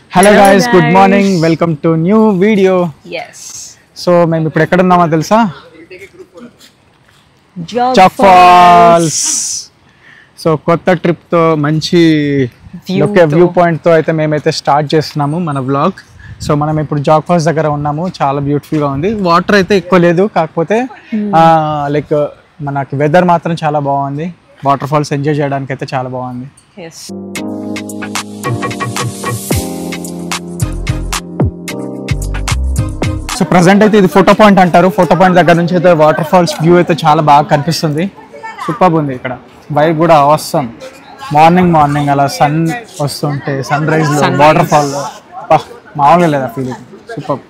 Hello Hello guys good guys. Morning welcome to new video yes so మేము ఇప్పుడు ఎక్కడ ఉన్నామో తెలుసా జాబ్ చాక్ ఫాల్స్ సో కొత్త ట్రిప్ తో మంచి View వ్యూ తో. పాయింట్ తో అయితే మేమైతే స్టార్ట్ చేస్తున్నాము మన బ్లాగ్ సో మనం ఇప్పుడు జాక్ ఫాల్స్ దగ్గర ఉన్నాము చాలా బ్యూటిఫుల్ గా ఉంది వాటర్ అయితే ఎక్కువ లేదు కాకపోతే లైక్ మనకి వెదర్ మాత్రం చాలా బాగుంది వాటర్ ఫాల్స్ ఎంజాయ్ చేయడానికి అయితే చాలా బాగుంది ఎస్ సో ప్రజెంట్ అయితే ఇది ఫోటో పాయింట్ అంటారు ఫోటో పాయింట్ దగ్గర నుంచి అయితే వాటర్ ఫాల్స్ వ్యూ అయితే చాలా బాగా కనిపిస్తుంది సూపర్ ఉంది ఇక్కడ వైబ్ కూడా అవసరం మార్నింగ్ మార్నింగ్ అలా సన్ వస్తుంటే సన్ రైజ్ లో Sunrise. వాటర్ ఫాల్ మామూలుగా లేదా ఫీలింగ్ సూపర్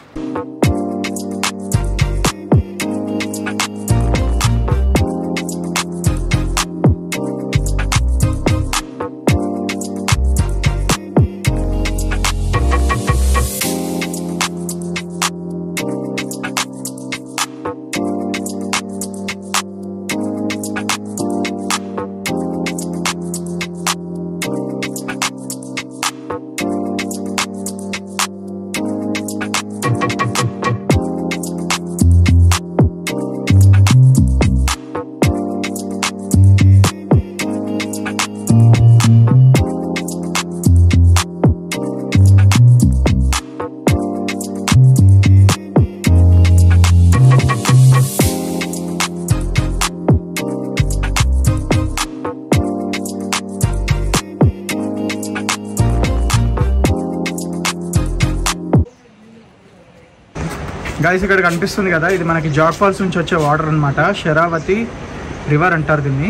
గైస్ ఇక్కడ కనిపిస్తుంది కదా ఇది మనకి జాగ్ ఫాల్స్ నుంచి వచ్చే వాటర్ అన్నమాట శరావతి రివర్ అంటారు దీన్ని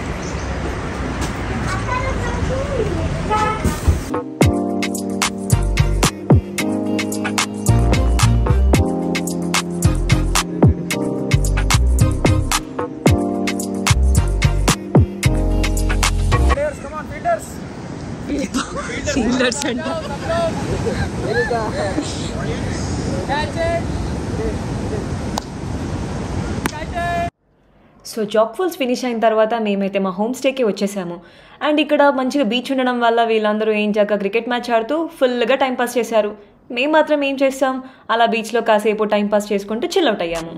సో జాక్ ఫాల్స్ ఫినిష్ అయిన తర్వాత మేమైతే మా హోమ్ స్టేకి వచ్చేసాము అండ్ ఇక్కడ మంచిగా బీచ్ ఉండడం వల్ల వీళ్ళందరూ ఏం చక్క క్రికెట్ మ్యాచ్ ఆడుతూ ఫుల్గా టైం పాస్ చేశారు మేము మాత్రం ఏం చేస్తాం అలా బీచ్లో కాసేపు టైం పాస్ చేసుకుంటూ చిల్ అవుట్ అయ్యాము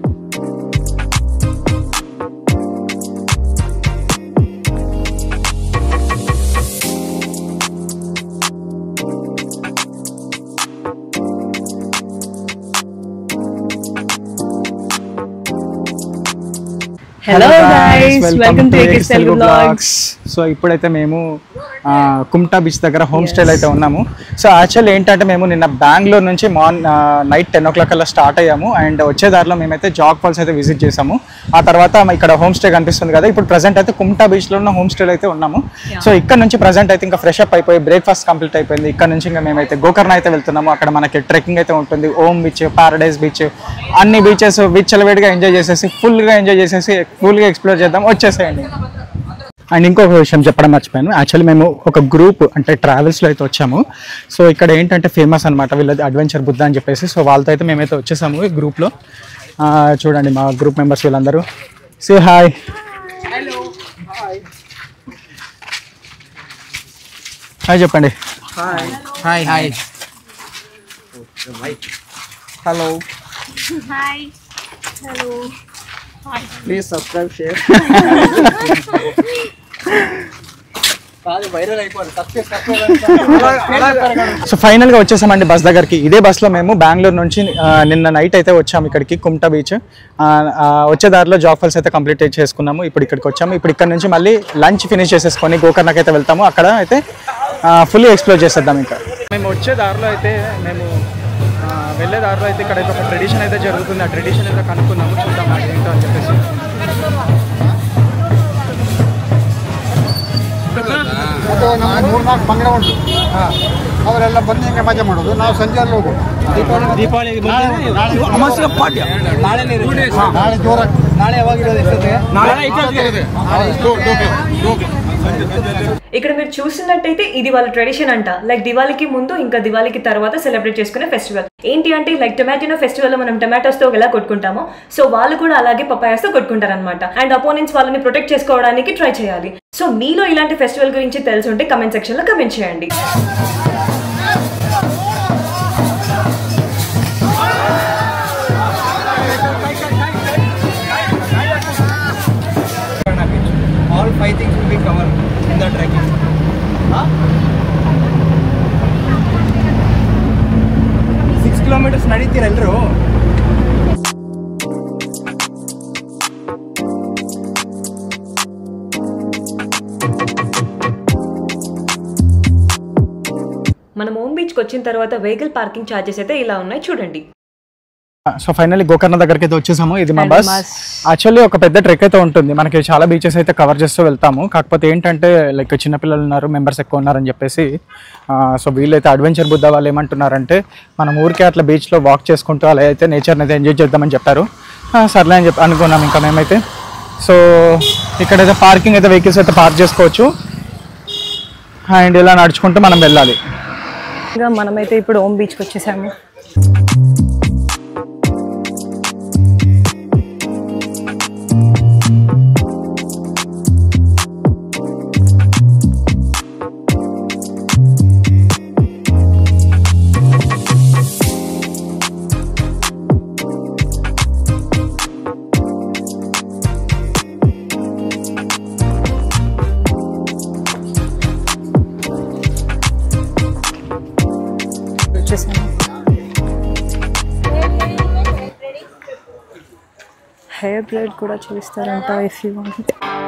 hello guys welcome to AK's Telugu blogs so ఇప్పుడైతే మేము ఆ, కుమ్టా బీచ్ దగ్గర హోమ్ స్టేలో అయితే ఉన్నాము సో యాక్చువల్ ఏంటంటే మేము నిన్న బెంగళూరు నుంచి మార్న్ నైట్ టెన్ ఓ క్లాక్ అలా స్టార్ట్ అయ్యాము అండ్ వచ్చే దారిలో మేమైతే జాగ్ ఫాల్స్ అయితే విజిట్ చేసాము ఆ తర్వాత మా ఇక్కడ హోమ్ స్టే కనిపిస్తుంది కదా ఇప్పుడు ప్రజెంట్ అయితే కుమ్టా బీచ్ లో ఉన్న హోమ్ స్టేలో అయితే ఉన్నాము సో ఇక్కడ నుంచి ప్రజెంట్ అయితే ఇంకా ఫ్రెష్ అప్ అయిపోయి బ్రేక్ఫాస్ట్ కంప్లీట్ అయిపోయింది ఇక్కడ నుంచి ఇంకా మేమైతే గోకర్ణ అయితే వెళ్తున్నాము అక్కడ మనకి ట్రెక్కింగ్ అయితే ఉంటుంది ఓమ్ బీచ్ పారడైజ్ బీచ్ అన్ని బీచెస్ విచ్చలవేడిగా ఎంజాయ్ చేసేసి full గా ఎంజాయ్ చేసేసి full గా ఎక్స్ప్లోర్ చేద్దాం వచ్చేసేయండి అండ్ ఇంకొక విషయం చెప్పడం మర్చిపోయాను యాక్చువల్లీ మేము ఒక గ్రూప్ అంటే ట్రావెల్స్లో అయితే వచ్చాము సో ఇక్కడ ఏంటంటే ఫేమస్ అనమాట వీళ్ళది అడ్వెంచర్ బుద్ధ అని చెప్పేసి సో వాళ్ళతో అయితే మేమైతే వచ్చేసాము ఈ గ్రూప్లో చూడండి మా గ్రూప్ మెంబర్స్ వీళ్ళందరూ సే హాయ్ హాయ్ చెప్పండి hi hi hello Hi. Hello. Please subscribe share కాదు వైరల్ అయిపోవాలి సో ఫైనల్గా వచ్చేసామండి బస్ దగ్గరికి ఇదే బస్లో మేము బెంగళూరు నుంచి ఆ, నిన్న నైట్ అయితే వచ్చాము ఇక్కడికి కుమ్టా బీచ్ ఆ, ఆ, వచ్చే దారిలో జాబ్ ఫాల్స్ అయితే కంప్లీట్ చేసుకున్నాము ఇప్పుడు ఇక్కడికి వచ్చాము ఇప్పుడు ఇక్కడ నుంచి మళ్ళీ లంచ్ ఫినిష్ చేసేసుకొని గోకర్ణకి అయితే వెళ్తాము అక్కడ అయితే ఫుల్లీ ఎక్స్ప్లోర్ చేసేద్దాం ఇంకా మేము వచ్చే దారిలో అయితే మేము ఆ, వెళ్ళే దారిలో అయితే ఇక్కడ ఒక ట్రెడిషన్ అయితే జరుగుతుంది ఆ ట్రెడిషన్ అయితే కనుక్కున్నాము చూద్దాం అది ఏంటో అని చెప్పేసి ಮತ್ತು ನಮ್ಗೆ ಮೂರು ನಾಲ್ಕು ಬಂಗಡ ಉಂಟು ಅವರೆಲ್ಲ ಬಂದು ಹಿಂಗೆ ಮಜಾ ಮಾಡೋದು ನಾವು ಸಂಜೆ ಅಲ್ಲಿ ಹೋಗೋದು ದೀಪಾವಳಿ ಅಮಾವಾಸ್ಯ ಪಾಡ್ಯ ನಾಳೆ ನಾಳೆ ಜೋರಾಗಿ ನಾಳೆ ಯಾವಾಗಿರೋದು ಎಷ್ಟೊತ್ತಿಗೆ ನಾಳೆ ఇక్కడ మీరు చూసినట్టయితే ఇది వాళ్ళ ట్రెడిషన్ అంట లైక్ దివాళీకి ముందు ఇంకా దివాళీకి తర్వాత సెలబ్రేట్ చేసుకునే ఫెస్టివల్ ఏంటి అంటే లైక్ టొమాటోనో ఫెస్టివల్ లో మనం టొమాటోస్ తో ఎలా కొట్టుకుంటామో సో వాళ్ళు కూడా అలాగే పపాయాస్ తో కొట్టుకుంటారు అనమాట అండ్ అపోనెంట్స్ వాళ్ళని ప్రొటెక్ట్ చేసుకోవడానికి ట్రై చేయాలి సో మీలో ఇలాంటి ఫెస్టివల్ గురించి తెలుసుంటే కమెంట్ సెక్షన్ లో కమెంట్ చేయండి ಸಿಕ್ಸ್ ಕಿಲೋಮೀಟರ್ಸ್ ನಡೀತೀರ ಎಲ್ಲರೂ మనం ఓమ్ బీచ్కి వచ్చిన తర్వాత వెహికల్ పార్కింగ్ ఛార్జెస్ అయితే ఇలా ఉన్నాయి చూడండి సో ఫైనల్లీ గోకర్ణ దగ్గరికి అయితే వచ్చేసాము ఇది మా బస్ యాక్చువల్లీ ఒక పెద్ద ట్రెక్ అయితే ఉంటుంది మనకి చాలా బీచెస్ అయితే కవర్ చేస్తూ వెళ్తాము కాకపోతే ఏంటంటే లైక్ చిన్నపిల్లలు ఉన్నారు మెంబర్స్ ఎక్కువ ఉన్నారని చెప్పేసి సో వీళ్ళైతే అడ్వెంచర్ బుద్ధ వాళ్ళు ఏమంటున్నారంటే మనం ఊరికే అట్లా బీచ్లో వాక్ చేసుకుంటూ అలా అయితే నేచర్ని అయితే ఎంజాయ్ చేద్దామని చెప్పారు ఆ, సర్లే అని చెప్పి అనుకున్నాం ఇంకా మేమైతే సో ఇక్కడైతే పార్కింగ్ అయితే వెహికల్స్ అయితే పార్క్ చేసుకోవచ్చు అండ్ ఇలా నడుచుకుంటూ మనం వెళ్ళాలి ఇంకా మనమైతే ఇప్పుడు ఓమ్ బీచ్కి వచ్చేసాము వచ్చేసాము హెయిర్ బ్లేడ్ కూడా చేస్తారంట ఇఫ్ యూ వాంట్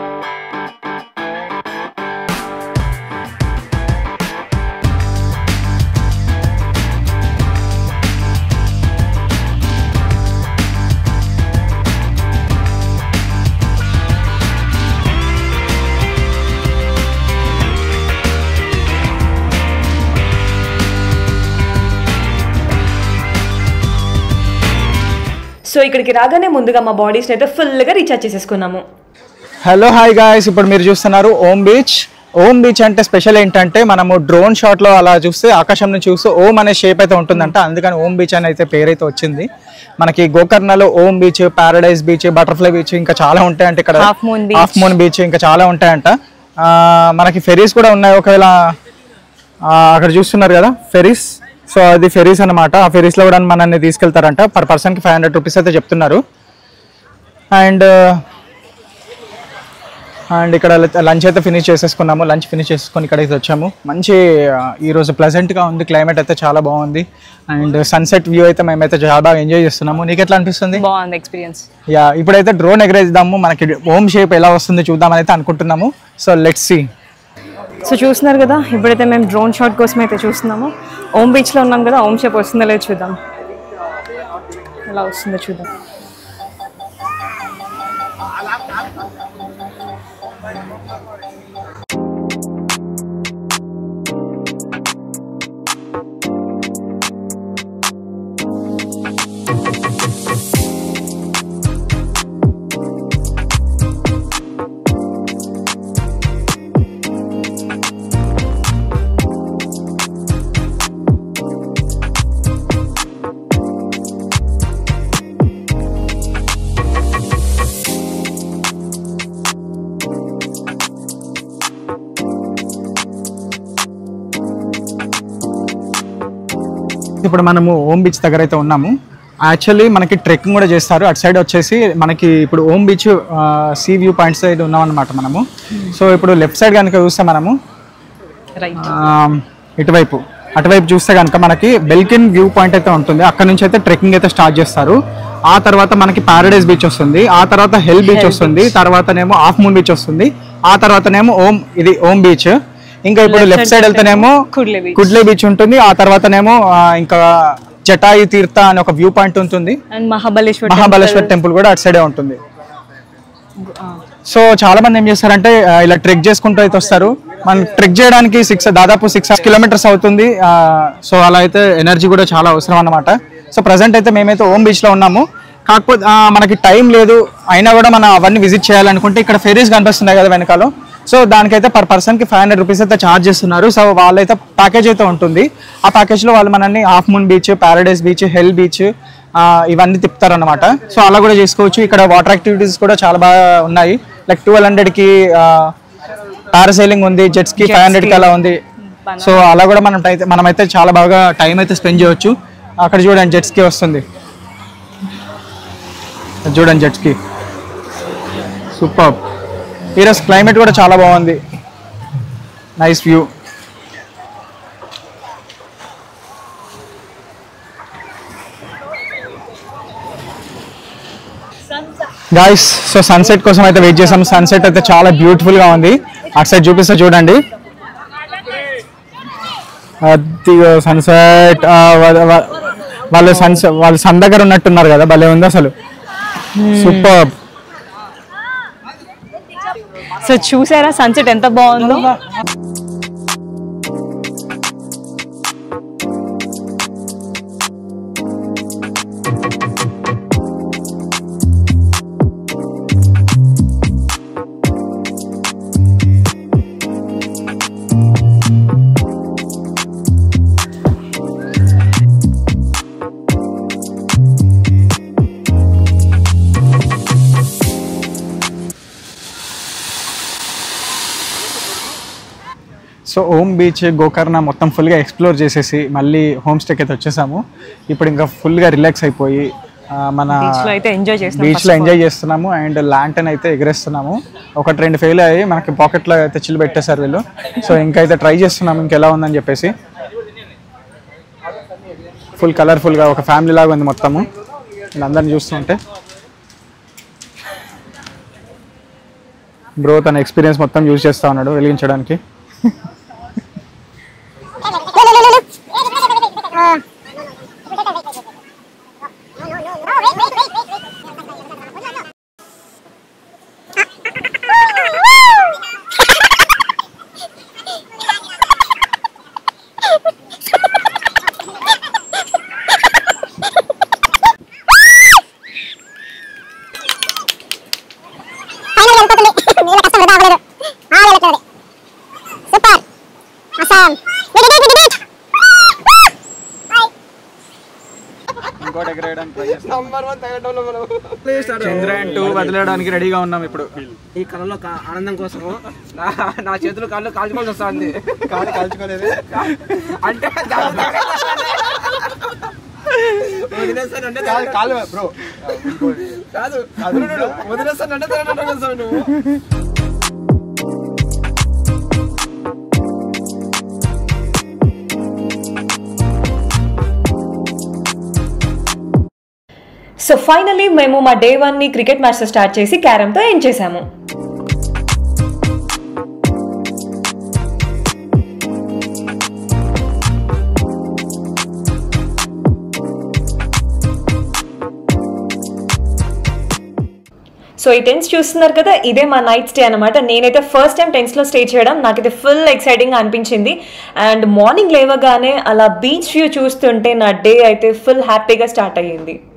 సో ఇక్కడికి రాగానే ముందుగా మా బాడీస్ని అయితే ఫుల్గా రీఛార్జ్ చేసేసుకున్నాము హలో హాయ్ గాయస్ ఇప్పుడు మీరు చూస్తున్నారు ఓం బీచ్ ఓం బీచ్ అంటే స్పెషల్ ఏంటంటే మనము డ్రోన్ షాట్ లో అలా చూస్తే ఆకాశం నుంచి చూస్తే ఓం అనే షేప్ అయితే ఉంటుందంట అందుకని ఓం బీచ్ అని అయితే పేరైతే వచ్చింది మనకి గోకర్ణలో Om beach paradise beach butterfly beach ఇంకా చాలా ఉంటాయంట ఇక్కడ Half Moon Beach. Half moon beach ఇంకా చాలా ఉంటాయంట ఆ, మనకి ఫెరీస్ కూడా ఉన్నాయి ఒకవేళ ఆ, అక్కడ చూస్తున్నారు కదా ఫెరీస్ సో అది ఫెరీస్ అన్నమాట ఆ ఫెరీస్ లో కూడా మనల్ని తీసుకెళ్తారంట పర్ పర్సన్ కి ఫైవ్ హండ్రెడ్ రూపీస్ అయితే చెప్తున్నారు అండ్ అండ్ ఇక్కడ లంచ్ అయితే ఫినిష్ చేసేసుకున్నాము లంచ్ ఫినిష్ చేసుకొని ఇక్కడైతే వచ్చాము మంచి ఆ, ఈరోజు ప్లెజెంట్గా ఉంది క్లైమేట్ అయితే చాలా బాగుంది అండ్ సన్సెట్ వ్యూ అయితే మేమైతే చాలా బాగా ఎంజాయ్ చేస్తున్నాము నీకు ఎట్లా అనిపిస్తుంది బాగుంది ఎక్స్పీరియన్స్ యా ఇప్పుడైతే డ్రోన్ ఎగరేద్దాము మనకి హోమ్ షేప్ ఎలా వస్తుంది చూద్దామని అయితే అనుకుంటున్నాము సో లెట్స్ సి సో చూస్తున్నారు కదా ఇప్పుడైతే మేము డ్రోన్ షాట్ కోసం అయితే చూస్తున్నాము ఓం బీచ్లో ఉన్నాం కదా ఓం షేప్ వస్తుందో లేదో చూద్దాం ఎలా వస్తుందో చూద్దాం ఇప్పుడు మనము ఓం బీచ్ దగ్గర అయితే ఉన్నాము యాక్చువల్లీ మనకి ట్రెక్కింగ్ కూడా చేస్తారు అటు సైడ్ వచ్చేసి మనకి ఇప్పుడు Om beach sea view point side ఉన్నాం అనమాట మనము సో ఇప్పుడు లెఫ్ట్ సైడ్ కనుక చూస్తే మనము రైట్ ఆ, ఇటువైపు అటువైపు చూస్తే కనుక మనకి బెల్కిన్ వ్యూ పాయింట్ అయితే ఉంటుంది అక్కడ నుంచి అయితే ట్రెక్కింగ్ అయితే స్టార్ట్ చేస్తారు ఆ తర్వాత మనకి పారడైజ్ బీచ్ వస్తుంది ఆ తర్వాత హెల్ బీచ్ వస్తుంది తర్వాతనేమో హాఫ్ మూన్ బీచ్ వస్తుంది ఆ తర్వాతనేమో ఓం ఇది ఓం బీచ్ ఇంకా ఇప్పుడు Left లెఫ్ట్ side సైడ్ వెళ్తేనేమో కుడ్లే beach. కుడ్లే బీచ్ ఉంటుంది ఆ తర్వాతనేమో ఆ, ఇంకా జటాయి తీర్థ అనే ఒక వ్యూ పాయింట్ ఉంటుంది అండ్ మహాబలేశ్వర్ మహాబలేశ్వర్ టెంపుల్ కూడా అటు సైడే ఉంటుంది సో చాలా మంది ఏం చేస్తారంటే ఆ, ఇలా ట్రెక్ చేసుకుంటూ అయితే వస్తారు మనం ట్రెక్ చేయడానికి సిక్స్ దాదాపు సిక్స్ కిలోమీటర్స్ అవుతుంది ఆ, సో అలా అయితే ఎనర్జీ కూడా చాలా అవసరం అన్నమాట సో ప్రజెంట్ అయితే మేమైతే ఓం బీచ్ లో ఉన్నాము కాకపోతే ఆ, మనకి టైం లేదు అయినా కూడా మనం అవన్నీ విజిట్ చేయాలనుకుంటే ఇక్కడ ఫెరీస్ కనిపిస్తున్నాయి కదా వెనకాల సో దానికైతే పర్ పర్సన్ కి ఫైవ్ హండ్రెడ్ రూపీస్ అయితే ఛార్జ్ చేస్తున్నారు సో వాళ్ళైతే ప్యాకేజ్ అయితే ఉంటుంది ఆ ప్యాకేజ్ లో వాళ్ళు మనల్ని half moon beach paradise beach hell beach ఇవన్నీ తిప్పుతారన్నమాట సో అలా కూడా చేసుకోవచ్చు ఇక్కడ వాటర్ యాక్టివిటీస్ కూడా చాలా బాగా ఉన్నాయి లైక్ ట్వెల్వ్ హండ్రెడ్ కి పారాసైలింగ్ ఉంది జెట్స్ కి ఫైవ్ హండ్రెడ్ కి అలా ఉంది సో అలా కూడా మనం అయితే మనమైతే చాలా బాగా టైం అయితే స్పెండ్ చేయవచ్చు అక్కడ చూడండి జెట్స్ కి వస్తుంది అది చూడండి జెట్స్ కి సూపర్ ఈరోజు క్లైమేట్ కూడా చాలా బాగుంది nice view guys so sunset కోసం అయితే వెయిట్ చేసాం సన్సెట్ అయితే చాలా బ్యూటిఫుల్ గా ఉంది అటు సైడ్ చూపిస్తే చూడండి అది సన్సెట్ వాళ్ళు సన్ వాళ్ళు సన్ దగ్గర ఉన్నట్టున్నారు కదా భలే ఉంది అసలు సూపర్ సో చూసారా సన్సెట్ ఎంత బాగుందో సో ఓం బీచ్ గోకర్ణ మొత్తం ఫుల్గా ఎక్స్ప్లోర్ చేసేసి మళ్ళీ హోమ్ స్టేకి అయితే వచ్చేసాము ఇప్పుడు ఇంకా ఫుల్గా రిలాక్స్ అయిపోయి ఆ, మన బీచ్ లో అయితే ఎంజాయ్ చేస్తున్నాం బీచ్లో ఎంజాయ్ చేస్తున్నాము అండ్ ల్యాంటన్ అయితే ఎగరేస్తున్నాము ఒకటి రెండు ఫెయిల్ అయ్యి మనకి పాకెట్లో తెచ్చిలు పెట్టేశారు వీళ్ళు సో ఇంకైతే ట్రై చేస్తున్నాము ఇంకెలా ఉందని చెప్పేసి ఫుల్ కలర్ఫుల్గా ఒక ఫ్యామిలీ లాగా ఉంది మొత్తము వీళ్ళందరిని చూస్తుంటే బ్రో తన ఎక్స్పీరియన్స్ మొత్తం యూజ్ చేస్తా ఉన్నాడు వెలిగించడానికి సూపర్ అసాం ఇంకోటి ఎగరేయడానికి ట్రై చేస్తాం చంద్రయాన్ టూ వదిలేయడానికి రెడీగా ఉన్నాం ఇప్పుడు ఈ కళలో కా- ఆనందం కోసం నా నా చేతులు కాళ్ళు కాల్చుకోవాల్సి వస్తుంది కాదు కాల్చుకోలేదు అంటే వదిలేస్తానంటే కాదు కాలు బ్రో కాదు వదిలేడు. వదిలేస్తానంటే తిరగడం కోసం నువ్వు సో ఫైనలీ మేము మా డే వన్ ని క్రికెట్ మ్యాచ్ తో స్టార్ట్ చేసి క్యారమ్ తో ఏం చేసాము సో ఈ టెన్స్ చూస్తున్నారు కదా ఇదే మా నైట్ స్టే అనమాట నేనైతే ఫస్ట్ టైం టెన్స్ లో స్టే చేయడం నాకైతే ఫుల్ ఎక్సైటింగ్ అనిపించింది అండ్ మార్నింగ్ లేవగానే అలా బీచ్ వ్యూ చూస్తుంటే నా డే అయితే ఫుల్ హ్యాపీగా స్టార్ట్ అయ్యింది